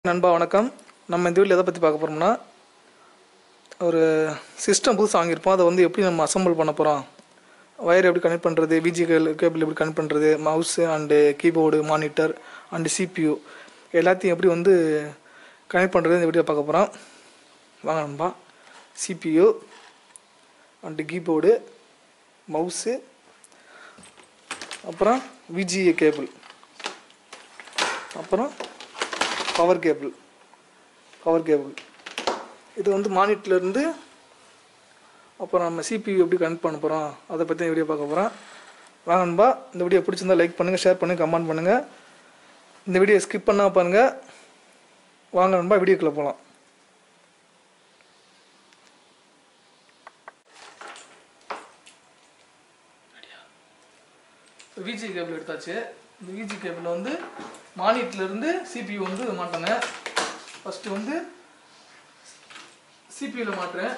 நண்பா வணக்கம் நம்ம இந்த வீட்டில் எதை பற்றி பார்க்க போகிறோம்னா ஒரு சிஸ்டம் புதுசாக வாங்கியிருப்போம் அதை வந்து எப்படி நம்ம அசம்பிள் பண்ண போகிறோம் வயர் எப்படி கனெக்ட் பண்ணுறது பிஜி கேபிள் எப்படி கனெக்ட் பண்ணுறது mouse and keyboard monitor and CPU எல்லாத்தையும் எப்படி வந்து கனெக்ட் பண்ணுறது இந்த வீடியோ பார்க்க போகிறோம் வாங்க நண்பா சிபியூ அண்டு கீபோர்டு மவுஸு அப்புறம் விஜிஏ கேபிள் அப்புறம் பவர் கேபிள் பவர் கேபிள் இது வந்து monitor ல இருந்து அப்புறம் நம்ம சிபியூ எப்படி கனெக்ட் பண்ண போகிறோம் அதை பற்றி வீடியோ பார்க்க போகிறோம் வாங்க நண்பா இந்த வீடியோ பிடிச்சிருந்தா லைக் பண்ணுங்கள் ஷேர் பண்ணுங்கள் கமெண்ட் பண்ணுங்கள் இந்த வீடியோ ஸ்கிப் பண்ணால் பாருங்கள் வாங்க நண்பா வீடியோக்குள்ளே போகலாம் விஜி கேபிள் எடுத்தாச்சு இந்த விஜி கேபிள் வந்து மானிட்டர்ல இருந்து சிபியூ வந்து மாட்டினேன் ஃபஸ்ட்டு வந்து சிபியூவில் மாட்டுறேன்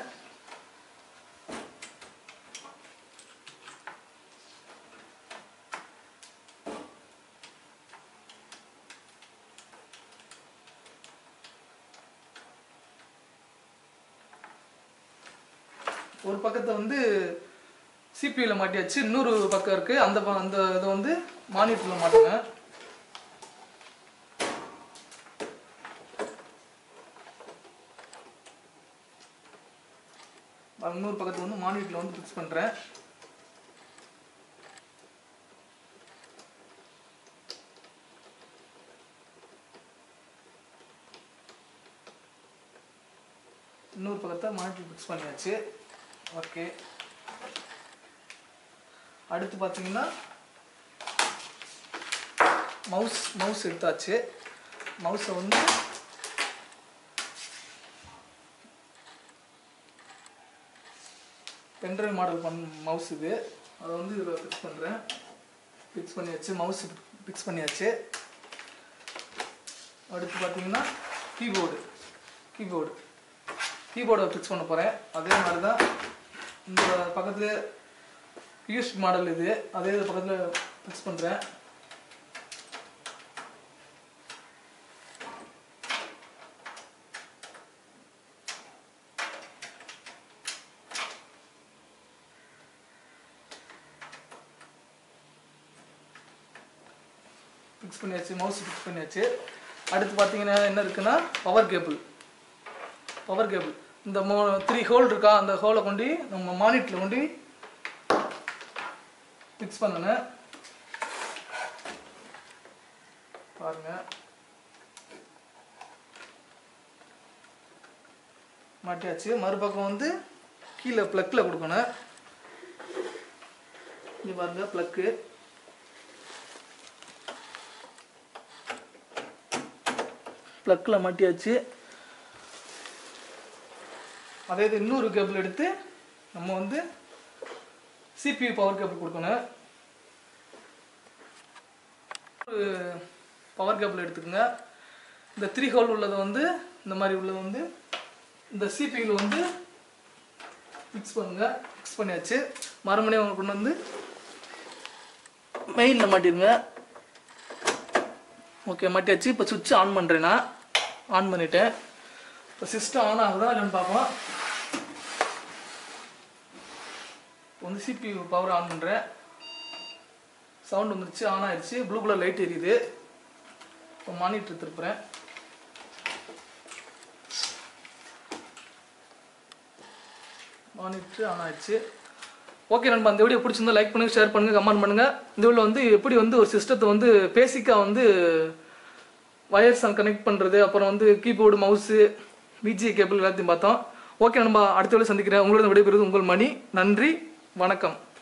ஒரு பக்கத்தை வந்து சிபியூவில் மாட்டியாச்சு இன்னொரு பக்கம் இருக்கு அந்த ப- அந்த இதை வந்து மானிட்டரில் மாட்டுங்க நான் இன்னொரு பக்கத்தை வந்து மானிட்டரில் வந்து ஃபிக்ஸ் பண்ணுறேன் இன்னொரு பக்கத்தை மானிட்டர் ஃபிக்ஸ் பண்ணியாச்சு ஓகே அடுத்து பார்த்தீங்கன்னா மவுஸ் மவுஸ் எடுத்தாச்சு மவுஸை வந்து பென்ட்ரைவ் மாடல் பண் மவுஸ் இது அதை வந்து இதில் ஃபிக்ஸ் பண்ணுறேன் ஃபிக்ஸ் பண்ணியாச்சு மவுஸ் ஃபிக்ஸ் பண்ணியாச்சு அடுத்து பார்த்தீங்கன்னா கீபோர்டு கீபோர்டு கீபோர்டை ஃபிக்ஸ் பண்ண போகிறேன் அதே மாதிரி தான் இந்த பக்கத்தில் யூஎஸ்பி மாடல் இது அதே இது பக்கத்தில் ஃபிக்ஸ் பண்ணுறேன் ஃபிக்ஸ் பண்ணியாச்சு மவுஸ் ஃபிக்ஸ் பண்ணியாச்சு அடுத்து பார்த்தீங்கன்னா என்ன இருக்குன்னா பவர் கேபிள் பவர் கேபிள் இந்த மோ த்ரீ ஹோல் இருக்கா அந்த ஹோலை கொண்டு நம்ம மானிட்டரில் கொண்டு ஃபிக்ஸ் பண்ணணும் பாருங்க மாட்டியாச்சு மறுபக்கம் வந்து கீழே ப்ளக்கில் கொடுக்கணும் இங்கே பாருங்க ப்ளக்கு ப்ளக்கில் மாட்டியாச்சு அதே இது இன்னொரு கேபிள் எடுத்து நம்ம வந்து சிபியூ பவர் கேபிள் கொடுக்கணும் ஒரு பவர் கேபிள் எடுத்துக்கோங்க இந்த த்ரீ ஹோல் உள்ளதை வந்து இந்த மாதிரி உள்ளது வந்து இந்த சிபியூவில் வந்து ஃபிக்ஸ் பண்ணுங்க ஃபிக்ஸ் பண்ணியாச்சு மறுமணியும் அவங்க கொண்டு வந்து மெயினில் மாட்டிடுங்க ஓகே மாட்டியாச்சு இப்போ சுவிட்ச் ஆன் பண்ணுறேன் நான் ஆன் பண்ணிட்டேன் இப்போ சிஸ்டம் ஆன் ஆகுதா இல்லைன்னு பார்ப்போம் இப்போ வந்து சிபியூ பவர் ஆன் பண்ணுறேன் சவுண்ட் வந்துருச்சு ஆன் ஆயிடுச்சு ப்ளூ கலர் லைட் எரியுது இப்போ மானிட்டர் திருப்புறேன் மானிட்டர் ஆன் ஆயிடுச்சு ஓகே நண்பா இந்த வீடியோ பிடிச்சிருந்தா லைக் பண்ணுங்க ஷேர் பண்ணுங்க கமெண்ட் பண்ணுங்க இந்த வீடியோ வந்து எப்படி வந்து ஒரு சிஸ்டத்தை வந்து பேசிக்காக வந்து வயர்ஸ் கனெக்ட் பண்ணுறது அப்புறம் வந்து கீபோர்டு மவுஸு பிஜிஏ கேபிள் எல்லாத்தையும் பார்த்தோம் ஓகே நண்பா அடுத்த வீடியோ சந்திக்கிறேன் உங்களோட விடைபெறுவது உங்கள் மணி நன்றி வணக்கம்